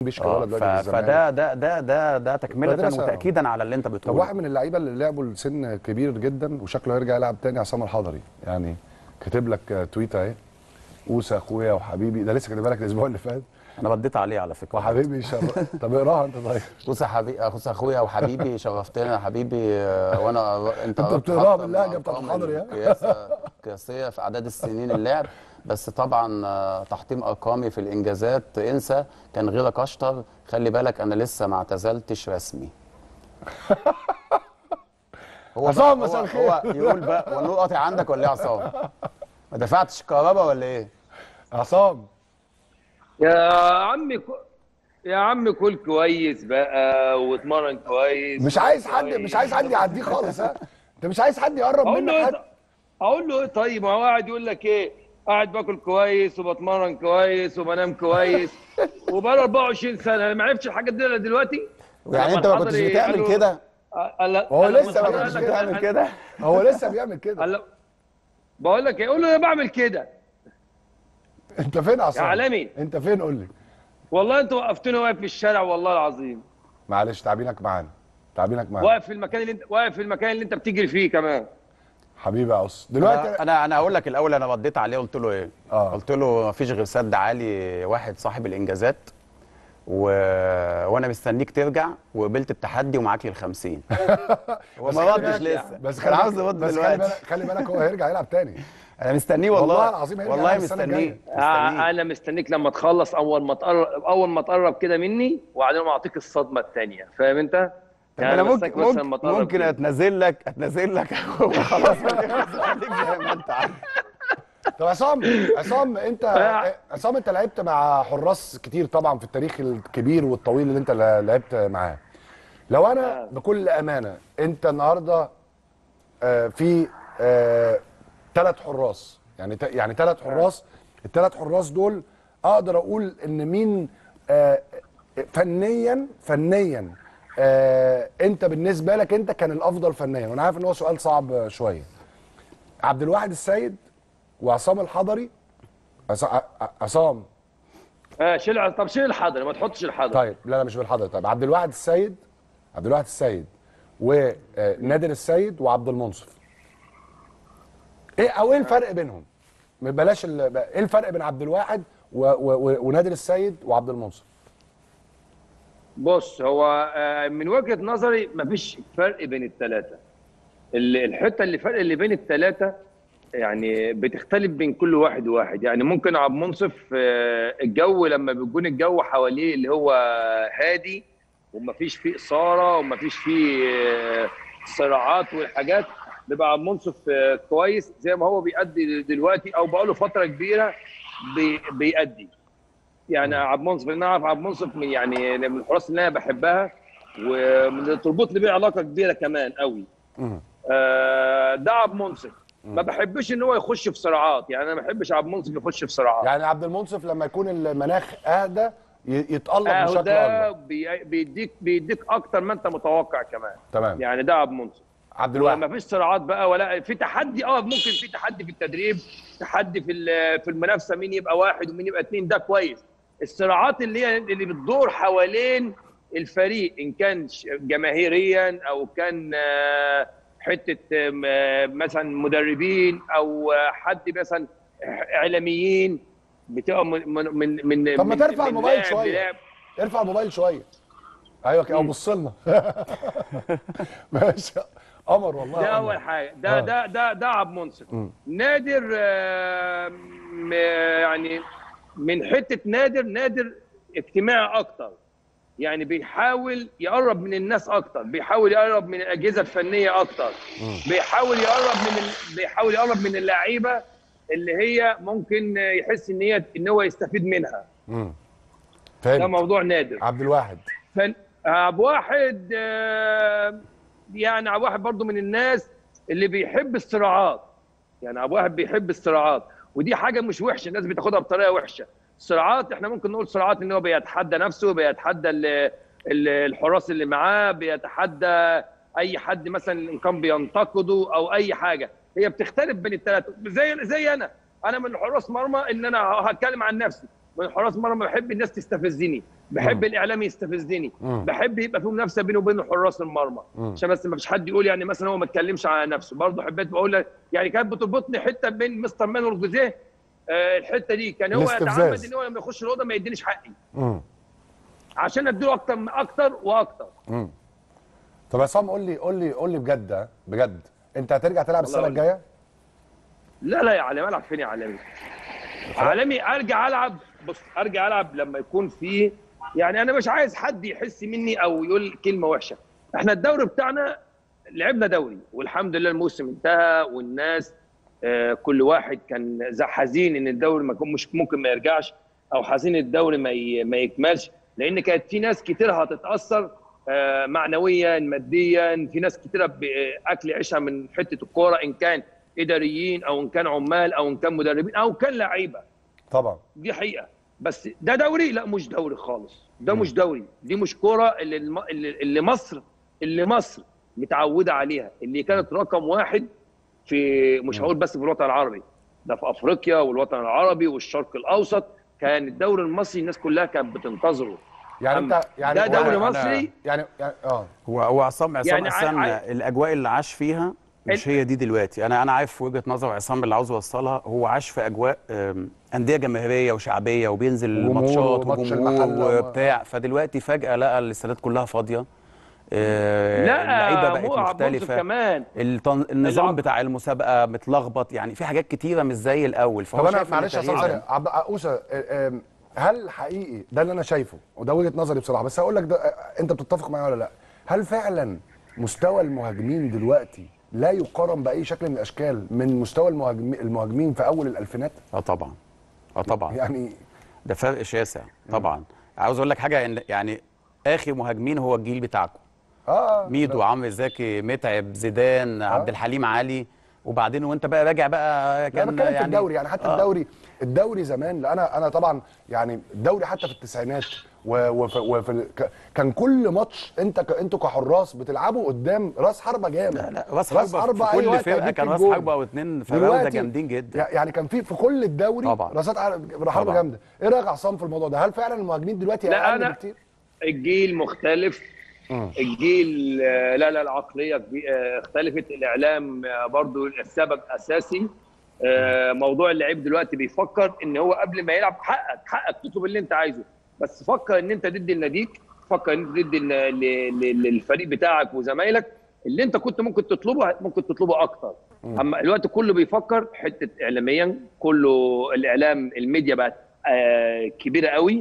بيه شيكابالا آه، دلوقتي ف- في الزمالك فده ده ده ده ده تكمله مدرسة. وتاكيدا على اللي انت طب بتقوله واحد من اللعيبه اللي لعبوا لسن كبير جدا وشكله هيرجع يلعب تاني عصام الحضري يعني كاتب لك آه، تويت اهي اوسى اخويا وحبيبي ده لسه كاتبها لك الاسبوع اللي فات انا رديت عليه على فكره وحبيبي شر... طب اقراها انت طيب بص يا حبيبي اخويا اخويا وحبيبي شرفتنا يا حبيبي آه، وانا انت أنت قربت بتقراها حتى باللهجة من بتاعت أرقام الحضري، ها؟ القياسة- القياسيه في اعداد السنين اللعب بس طبعا آه، تحطيم ارقامي في الانجازات انسى كان غيرك اشطر خلي بالك انا لسه ما اعتزلتش رسمي هو عصام، بقى- مساء هو- الخير. هو يقول بقى هو النور قاطع عندك ولا ايه يا عصام؟ ما دفعتش الكهرباء ولا ايه؟ عصام يا عمي كو... يا عم كل كويس بقى واتمرن كويس مش عايز حد مش عايز حد يعديه خالص ها انت مش عايز حد يقرب اقول منك له حد إيه اقول له ايه طيب ما هو قاعد يقول لك ايه قاعد باكل كويس وبتمرن كويس وبنام كويس وبقى 24 سنه أنا ما عرفتش الحاجات دي إلا دلوقتي يعني لما انت ما كنتش الحضري بتعمل قال له- كده؟ قال لا- هو قال لسه لما ما الحضري كنتش قال لك- بتعمل كده هو لسه بيعمل كده قال لا- بقول لك ايه قول له انا بعمل كده انت فين يا عصام يا عالمي. انت فين قول لي والله انت وقفتني واقف في الشارع والله العظيم معلش تعبينك معانا تعبينك معانا واقف في المكان اللي انت واقف في المكان اللي انت بتجري فيه كمان حبيبي يا عص دلوقتي انا انا انا هقول لك الاول انا رديت عليه قلت له ايه آه. قلت له ما فيش غير سد عالي واحد صاحب الانجازات و... وانا مستنيك ترجع وقبلت التحدي ومعاك لل 50 هو ما خلي ردش بالك- لسه بس كان خلي عاوز بالك- يرد بس خلي دلوقتي بالك خلي بالك هو هيرجع يلعب تاني انا مستنيه والله والله العظيم هيرجع والله يلعب السنة مستنيه الجاية. مستنيه. آه، انا مستنيك لما تخلص اول ما تقرب اول ما تقرب كده مني وبعدين اعطيك الصدمه الثانيه فاهم انت؟ طب انا ممكن بستنيك بس لما ممكن, تقرب ممكن كده. اتنازل لك اتنازل لك وخلاص خليك زي ما انت عايز طب عصام عصام انت عصام انت لعبت مع حراس كتير طبعا في التاريخ الكبير والطويل اللي انت لعبت معاه لو انا بكل امانه انت النهارده آه، في ثلاث حراس يعني ت- يعني ثلاث حراس الثلاث حراس دول اقدر اقول ان مين آه، فنيا فنيا آه، انت بالنسبه لك انت كان الافضل فنيا وانا عارف ان هو سؤال صعب شويه عبد الواحد السيد وعصام الحضري عص- ع- عصام آه شيل طب شيل الحضري ما تحطش الحضري طيب لا لا مش بالحضري طيب عبد الواحد السيد عبد الواحد السيد ونادر السيد وعبد المنصف ايه او ايه الفرق بينهم بلاش ال- ايه الفرق بين عبد الواحد و و و ونادر السيد وعبد المنصف بص هو آه، من وجهه نظري مفيش فرق بين الثلاثه الحته اللي فرق اللي بين الثلاثه يعني بتختلف بين كل واحد وواحد يعني ممكن عبد المنصف آه، الجو لما بيكون الجو حواليه اللي هو هادي ومفيش فيه اثاره ومفيش فيه آه، صراعات والحاجات بيبقى عبد المنصف آه، كويس زي ما هو بيأدي دلوقتي او بقاله فتره كبيره بي- بيأدي يعني عبد المنصف انا اعرف عبد المنصف من يعني من الحراس اللي انا بحبها ومن اللي تربط لي بيه علاقه كبيره كمان قوي آه، ده عبد المنصف ما بحبش ان هو يخش في صراعات يعني انا ما بحبش عبد المنصف يخش في صراعات يعني عبد المنصف لما يكون المناخ اهدى ي- يتألق اهو بشكل ده اكبر بي- بيديك بيديك اكتر ما انت متوقع كمان تمام يعني ده عبد المنصف عبد ما الواحد فيش صراعات بقى ولا في تحدي اه ممكن في تحدي في التدريب تحدي في ال- في المنافسه مين يبقى واحد ومين يبقى اثنين ده كويس الصراعات اللي هي اللي بتدور حوالين الفريق ان كان ش- جماهيريا او كان آه، حته آم، آه، مثلا مدربين او آه، حد مثلا اعلاميين بتبقى من من من من طب ما من- ترفع من الموبايل لاعب شوية. للاعب. ارفع الموبايل شويه ايوه كده او بص لنا ماشي قمر والله ده قمر. اول حاجه ده آه. ده ده ده عبد منصف نادر آه، م- يعني من حته نادر نادر اجتماعي اكتر يعني بيحاول يقرب من الناس اكتر بيحاول يقرب من الاجهزه الفنيه اكتر بيحاول يقرب من ال... بيحاول يقرب من اللعيبه اللي هي ممكن يحس ان هي ان هو يستفيد منها ده فهمت موضوع نادر عبد الواحد فن... ابو واحد آه، يعني ابو واحد برضو من الناس اللي بيحب الصراعات يعني ابو واحد بيحب الصراعات ودي حاجه مش وحشه الناس بتاخدها بطريقه وحشه الصراعات احنا ممكن نقول صراعات ان هو بيتحدى نفسه بيتحدى ال- ال- الحراس اللي معاه بيتحدى اي حد مثلا ان كان بينتقده او اي حاجه هي بتختلف بين الثلاثه زي زي انا انا من حراس مرمى ان انا هتكلم عن نفسي من حراس مرمى بحب الناس تستفزني بحب الاعلام يستفزني بحب يبقى في منافسه بينه وبين حراس المرمى عشان بس ما فيش حد يقول يعني مثلا هو ما اتكلمش على نفسه برضه حبيت بقول لك يعني كانت بتربطني حته بين مستر مانويل جوزيه آه الحته دي كان هو الاستفزاز. يتعمد ان هو لما يخش الاوضه ما يدينيش حقي مم. عشان اديله اكتر اكتر واكتر طب يا عصام قول لي قول لي قول لي بجد ها؟ بجد انت هترجع تلعب السنه والله الجايه لا لا يا عالمي العب فين يا عالمي عالمي ارجع العب بص ارجع العب لما يكون في يعني انا مش عايز حد يحس مني او يقول كلمه وحشه احنا الدوري بتاعنا لعبنا دوري والحمد لله الموسم انتهى والناس آه، كل واحد كان ز- حزين ان الدوري ما يكون مش ممكن ما يرجعش او حزين الدوري ما ي- ما يكملش لان كانت في ناس كتير هتتاثر آه، معنويا ماديا في ناس كتير باكل عيشها من حته الكوره ان كان اداريين او ان كان عمال او ان كان مدربين او كان لعيبه طبعا دي حقيقه بس ده دوري لا مش دوري خالص ده مش دوري دي مش كوره اللي الم... اللي اللي مصر اللي مصر متعوده عليها اللي كانت رقم واحد في مش هقول بس في الوطن العربي ده في افريقيا والوطن العربي والشرق الاوسط كان الدوري المصري الناس كلها كانت بتنتظره يعني انت يعني ده دوري أنا- مصري يعني يعني اه هو هو عصام عصام يعني يعني عاي- عاي- الاجواء اللي عاش فيها مش هي دي دلوقتي انا انا عارف وجهه نظر عصام اللي عاوز اوصلها هو عاش في اجواء آم، انديه جماهيريه وشعبيه وبينزل وجمهور ماتشات وماتش وجمهور المحلة و- وبتاع فدلوقتي فجاه لقى الاستادات كلها فاضيه آه، لا اللعيبه بقت مو عبد المنصف مختلفه كمان التن... النظام العب- بتاع المسابقه متلخبط يعني في حاجات كتيره مش زي الاول فهو طب انا شايف إن معلش يا التغيير عصام ده- ثانيه عبد اوسه آه، آم، هل حقيقي ده اللي انا شايفه وده وجهه نظري بصراحه بس هقول لك ده آه، انت بتتفق معايا ولا لا هل فعلا مستوى المهاجمين دلوقتي لا يقارن باي شكل من الاشكال من مستوى المهاجمين المهاجمين في اول الالفينات اه طبعا اه طبعا يعني ده فرق شاسع طبعا عاوز اقول لك حاجه ان يعني اخر مهاجمين هو الجيل بتاعكم اه ميدو عمرو زكي متعب زيدان عبد الحليم علي وبعدين وانت بقى راجع بقى لا كان بتكلم في الدوري يعني حتى آه. الدوري الدوري زمان لا انا انا طبعا يعني الدوري حتى في التسعينات و- وفي, وفي ال- ك- كان كل ماتش انت ك انتوا كحراس بتلعبوا قدام راس حربه جامد لا لا راس حربه في أي كل وقت فرقه هيجيب كان راس الجول. حربه او اتنين فراوده دلوقتي جامدين جدا يع- يعني كان في في كل الدوري طبعا. راسات عر- حربه طبعا. جامده ايه رايك يا عصام في الموضوع ده هل فعلا المهاجمين دلوقتي لا، اقل أنا- بكتير الجيل مختلف الجيل آه، لا لا العقليه كبي- آه، اختلفت الاعلام آه، برضو السبب اساسي آه، موضوع اللعيب دلوقتي بيفكر ان هو قبل ما يلعب حقك حقك تطلب اللي انت عايزه بس فكر ان انت ضد الناديك فكر ان انت ضد ال- ل- ل- للفريق بتاعك وزمايلك اللي انت كنت ممكن تطلبه ممكن تطلبه اكتر اما الوقت كله بيفكر حته اعلاميا كله الاعلام الميديا بقت آه، كبيره قوي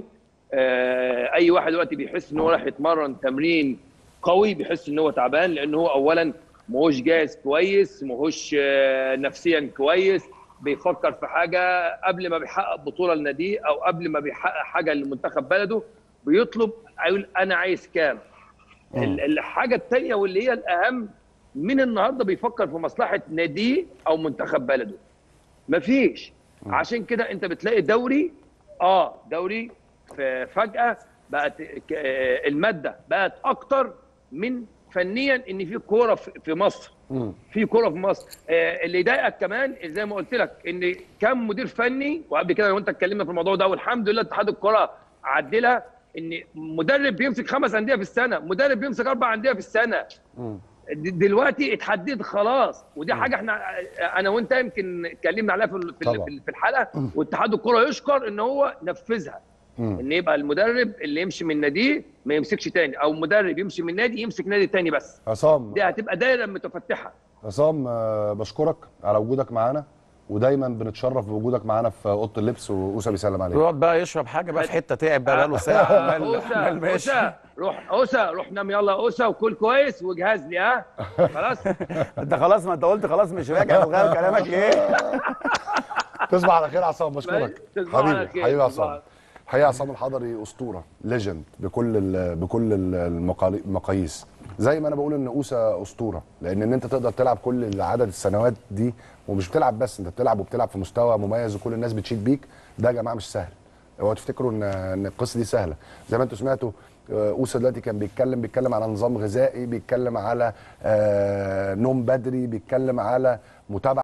آه، اي واحد دلوقتي بيحس ان هو راح يتمرن تمرين قوي بيحس ان هو تعبان لان هو اولا ماهوش جاهز كويس ماهوش آه، نفسيا كويس بيفكر في حاجه قبل ما بيحقق بطوله لناديه او قبل ما بيحقق حاجه لمنتخب بلده بيطلب يقول انا عايز كام ال- الحاجه الثانيه واللي هي الاهم من النهارده بيفكر في مصلحه ناديه او منتخب بلده مفيش عشان كده انت بتلاقي دوري اه دوري ف- فجاه بقت ك- آه، الماده بقت اكتر من فنيا ان في كوره في في مصر في كوره في مصر آه، اللي يضايقك كمان زي ما قلت لك ان كم مدير فني وقبل كده لو انت اتكلمنا في الموضوع ده والحمد لله اتحاد الكوره عدلها ان مدرب بيمسك خمس انديه في السنه مدرب بيمسك اربع انديه في السنه د- دلوقتي اتحدد خلاص ودي حاجه احنا انا وانت يمكن اتكلمنا عليها في ال- في طبعا. ال- في الحلقه واتحاد الكره يشكر ان هو نفذها ان يبقى المدرب اللي يمشي من ناديه ما يمسكش تاني او مدرب يمشي من نادي يمسك نادي تاني بس عصام دي هتبقى دايره متفتحه عصام آه، بشكرك على وجودك معانا ودايما بنتشرف بوجودك معانا في اوضه اللبس واوسه بيسلم عليك يقعد بقى يشرب حاجه بقى في حته تعب بقى بقاله ساعه عمال اوسا عمال ماشي اوسا روح اوسا روح نام يلا اوسا وكل كويس وجهز لي ها خلاص انت خلاص ما انت قلت خلاص مش راجع وغير كلامك ليه؟ تصبح على خير يا عصام بشكرك تصبح على حبيبي خير. حبيبي يا تصبح عصام على- الحقيقه عصام الحضري اسطوره ليجند بكل ال بكل ال- المقالي- المقاييس زي ما انا بقول ان اوسا اسطوره لان ان انت تقدر تلعب كل عدد السنوات دي ومش بتلعب بس انت بتلعب وبتلعب في مستوى مميز وكل الناس بتشيد بيك ده يا جماعه مش سهل اوعوا تفتكروا ان ان القصه دي سهله زي ما انتم سمعتوا آه، اوسا دلوقتي كان بيتكلم بيتكلم على نظام غذائي بيتكلم على آه، نوم بدري بيتكلم على متابعه